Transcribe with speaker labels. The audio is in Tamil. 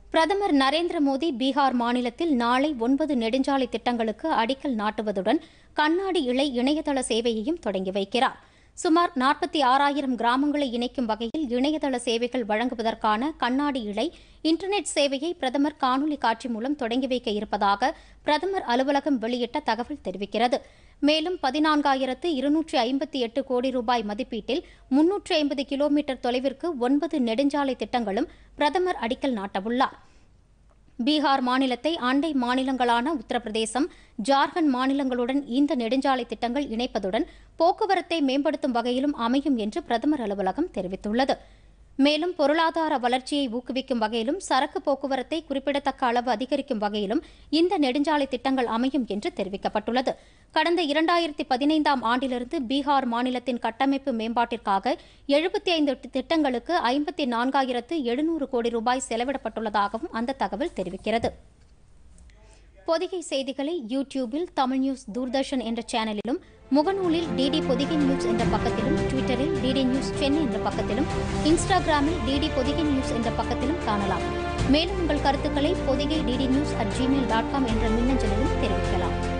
Speaker 1: பிரதமர் நரேந்திர மோடி பீகார் மாநிலத்தில் நாளை ஒன்பது நெடுஞ்சாலை திட்டங்களுக்கு அடிக்கல் நாட்டுவதுடன் கண்ணாடி இழை இணையதள சேவையையும் தொடங்கி வைக்கிறார் சுமார் நாற்பத்தி ஆறாயிரம் கிராமங்களை இணைக்கும் வகையில் இணையதள சேவைகள் வழங்குவதற்கான கண்ணாடி இழை இன்டர்நெட் சேவையை பிரதமர் காணொலி காட்சி மூலம் தொடங்கி வைக்க இருப்பதாக பிரதமர் அலுவலகம் வெளியிட்ட தகவல் தெரிவிக்கிறது மேலும் பதினான்காயிரத்து இருநூற்றி ஐம்பத்தி எட்டு கோடி ரூபாய் மதிப்பீட்டில் முன்னூற்றி ஐம்பது கிலோமீட்டர் தொலைவிற்கு ஒன்பது நெடுஞ்சாலை திட்டங்களும் பிரதமர் அடிக்கல் நாட்டவுள்ளார் பீகார் மாநிலத்தை அண்டை மாநிலங்களான உத்தரப்பிரதேசம் ஜார்க்கண்ட் மாநிலங்களுடன் இந்த நெடுஞ்சாலை திட்டங்கள் இணைப்பதுடன் போக்குவரத்தை மேம்படுத்தும் வகையிலும் அமையும் என்று பிரதமர் அலுவலகம் தெரிவித்துள்ளது மேலும் பொருளாதார வளர்ச்சியை ஊக்குவிக்கும் வகையிலும் சரக்கு போக்குவரத்தை குறிப்பிடத்தக்க அளவு அதிகரிக்கும் வகையிலும் இந்த நெடுஞ்சாலை திட்டங்கள் அமையும் என்று தெரிவிக்கப்பட்டுள்ளது கடந்த இரண்டாயிரத்தி பதினைந்தாம் ஆண்டிலிருந்து பீகார் மாநிலத்தின் கட்டமைப்பு மேம்பாட்டிற்காக எழுபத்தி ஐந்து திட்டங்களுக்கு ஐம்பத்தி நான்காயிரத்து எழுநூறு கோடி ரூபாய் செலவிடப்பட்டுள்ளதாகவும் அந்த தகவல் தெரிவிக்கிறது பொதிகை செய்திகளை யூ டியூபில் தமிழ் நியூஸ் தூர்தர்ஷன் என்ற சேனலிலும் முகநூலில் டிடி பொதிகை நியூஸ் என்ற பக்கத்திலும் ட்விட்டரில் டிடி நியூஸ் சென்னை என்ற பக்கத்திலும் இன்ஸ்டாகிராமில் டிடி பொதிகை நியூஸ் என்ற பக்கத்திலும் காணலாம் மேலும் உங்கள் கருத்துக்களை Podhigai DD news at Gmail dot com என்ற மின்னஞ்சலிலும் தெரிவிக்கலாம்